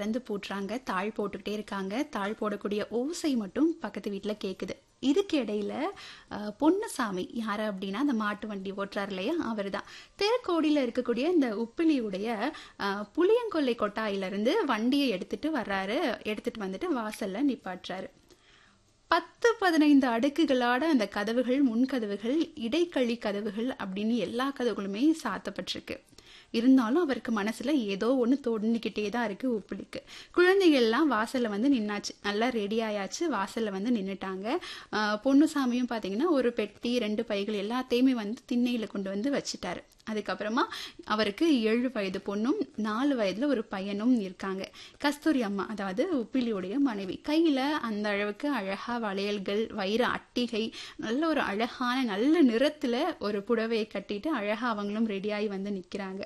திறந்து போட்டுறாங்க தாழ் போட்டுக்கிட்டே இருக்காங்க தாழ் போடக்கூடிய ஓசை மட்டும் பக்கத்து வீட்டில் கேட்குது இதுக்கு இடையில அஹ், பொன்னுசாமி யாரு அப்படின்னா அந்த மாட்டு வண்டி ஓட்டுறாரு இல்லையா அவர் தான் திருக்கோடியில் இருக்கக்கூடிய இந்த உப்பிலியுடைய அஹ், புளியங்கொல்லை கொட்டாயிலிருந்து வண்டியை எடுத்துட்டு வர்றாரு எடுத்துட்டு வந்துட்டு வாசல்ல நிப்பாட்டுறாரு பத்து பதினைந்து அடுக்குகளோட அந்த கதவுகள் முன்கதவுகள் இடைக்கழி கதவுகள் அப்படின்னு எல்லா கதவுகளுமே சாத்தப்பட்டிருக்கு இருந்தாலும் அவருக்கு மனசுல ஏதோ ஒன்று தோண்டிக்கிட்டே தான் இருக்கு உப்புலிக்கு குழந்தைகள்லாம் வாசல்ல வந்து நின்னாச்சு நல்லா ரெடி ஆயாச்சு வாசல்ல வந்து நின்னுட்டாங்க ஆஹ் பொன்னுசாமியும் பாத்தீங்கன்னா ஒரு பெட்டி ரெண்டு பைகள் எல்லாத்தையுமே வந்து திண்ணையில கொண்டு வந்து வச்சுட்டாரு அதுக்கப்புறமா அவருக்கு ஏழு வயது பொண்ணும் நாலு வயதுல ஒரு பையனும் இருக்காங்க கஸ்தூரி அம்மா அதாவது உப்பிலியுடைய மனைவி கையில அந்த அளவுக்கு அழகா வளையல்கள் வைர அட்டிகை நல்ல ஒரு அழகான நல்ல நிறத்துல ஒரு புடவையை கட்டிட்டு அழகா அவங்களும் ரெடியாகி வந்து நிக்கிறாங்க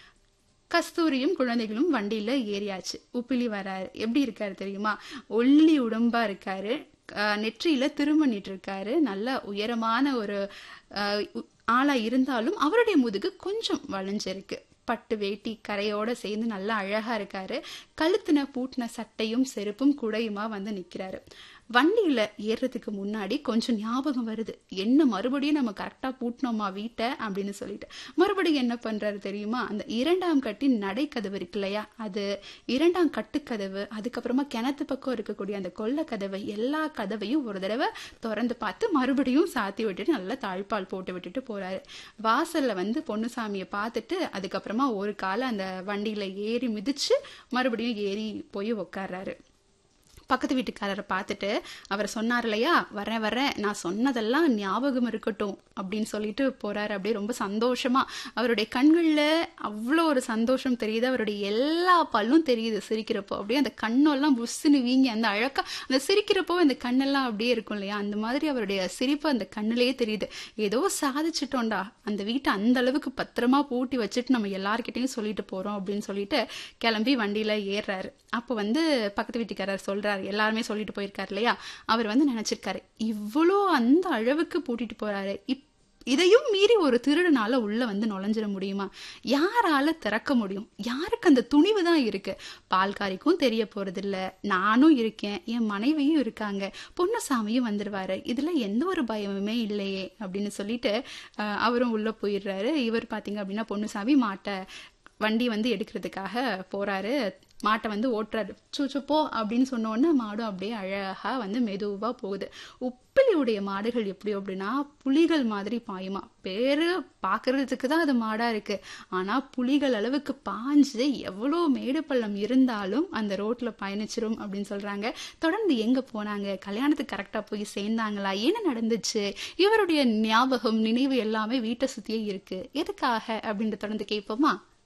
கஸ்தூரியும் குழந்தைகளும் வண்டியில ஏறியாச்சு உப்பிலி வராரு எப்படி இருக்காரு தெரியுமா ஒல்லி உடம்பா இருக்காரு அஹ் நெற்றியில திருமணிட்டு இருக்காரு நல்ல உயரமான ஒரு அஹ், உ- ஆளா இருந்தாலும் அவருடைய முதுகு கொஞ்சம் வளைஞ்சிருக்கு பட்டு வேட்டி கரையோட சேர்ந்து நல்லா அழகா இருக்காரு கழுத்துன பூட்டின சட்டையும் செருப்பும் குடையுமா வந்து நிக்கிறாரு வண்டியில ஏறுறதுக்கு முன்னாடி கொஞ்சம் ஞாபகம் வருது என்ன மறுபடியும் நம்ம கரெக்டா பூட்டினோமா வீட்டை அப்படின்னு சொல்லிட்டு மறுபடியும் என்ன பண்றாரு தெரியுமா அந்த இரண்டாம் கட்டின் நடைக்கதவு இருக்கு இல்லையா அது இரண்டாம் கட்டுக்கதவு அதுக்கப்புறமா கிணத்து பக்கம் இருக்கக்கூடிய அந்த கொல்லை கதவு எல்லா கதவையும் ஒரு தடவை திறந்து பார்த்து மறுபடியும் சாத்தி விட்டுட்டு நல்லா தாழ்பால் போட்டு விட்டுட்டு போறாரு வாசல்ல வந்து பொன்னுசாமியை பார்த்துட்டு அதுக்கப்புறமா ஒரு காலை அந்த வண்டியில ஏறி மிதிச்சு மறுபடியும் ஏறி போய் உக்காடுறாரு பக்கத்து வீட்டுக்காரரை பார்த்துட்டு அவர் சொன்னார் இல்லையா வரேன் வரேன் நான் சொன்னதெல்லாம் ஞாபகம் இருக்கட்டும் அப்படின்னு சொல்லிட்டு போறாரு அப்படியே ரொம்ப சந்தோஷமா அவருடைய கண்கள்ல அவ்வளோ ஒரு சந்தோஷம் தெரியுது அவருடைய எல்லா பல்லும் தெரியுது சிரிக்கிறப்போ அப்படியே அந்த கண்ணெல்லாம் புஷ்ஷுன்னு வீங்கி அந்த அழகா அந்த சிரிக்கிறப்போ அந்த கண்ணெல்லாம் அப்படியே இருக்கும் இல்லையா அந்த மாதிரி அவருடைய சிரிப்பு அந்த கண்ணிலேயே தெரியுது ஏதோ சாதிச்சிட்டோம்டா அந்த வீட்டை அந்த அளவுக்கு பத்திரமா பூட்டி வச்சுட்டு நம்ம எல்லார்கிட்டயும் சொல்லிட்டு போறோம் அப்படின்னு சொல்லிட்டு கிளம்பி வண்டியில ஏறுறாரு அப்போ வந்து பக்கத்து வீட்டுக்காரர் சொல்றாரு எல்லாருமே சொல்லிட்டு போயிருக்காரு இல்லையா அவர் வந்து நினைச்சிருக்காரு இவ்வளோ அந்த அளவுக்கு பூட்டிட்டு போறாரு இப் இதையும் மீறி ஒரு திருடனால உள்ள வந்து நுழைஞ்சிட முடியுமா யாரால திறக்க முடியும் யாருக்கு அந்த துணிவு தான் இருக்கு பால்காரிக்கும் தெரிய போறது இல்ல நானும் இருக்கேன் என் மனைவியும் இருக்காங்க பொன்னுசாமியும் வந்துருவாரு இதுல எந்த ஒரு பயமுமே இல்லையே அப்படின்னு சொல்லிட்டு அஹ், அவரும் உள்ள போயிடுறாரு இவர் பாத்தீங்க அப்படின்னா பொன்னுசாமி மாட்டை வண்டி வந்து எடுக்கிறதுக்காக போறாரு மாட்டை வந்து ஓட்டுறாரு சூச்சு போ அப்படின்னு சொன்ன உடனே மாடும் அப்படியே அழகா வந்து மெதுவா போகுது உப்பிலியுடைய மாடுகள் எப்படி அப்படின்னா புலிகள் மாதிரி பாயுமா பேரு பாக்குறதுக்கு தான் அது மாடா இருக்கு ஆனா புலிகள் அளவுக்கு பாஞ்சு எவ்வளோ மேடு பள்ளம் இருந்தாலும் அந்த ரோட்ல பயணிச்சிரும் அப்படின்னு சொல்றாங்க தொடர்ந்து எங்க போனாங்க கல்யாணத்துக்கு கரெக்டா போய் சேர்ந்தாங்களா என்ன நடந்துச்சு இவருடைய ஞாபகம் நினைவு எல்லாமே வீட்டை சுத்தியே இருக்கு எதுக்காக அப்படின்ற தொடர்ந்து கேட்போமா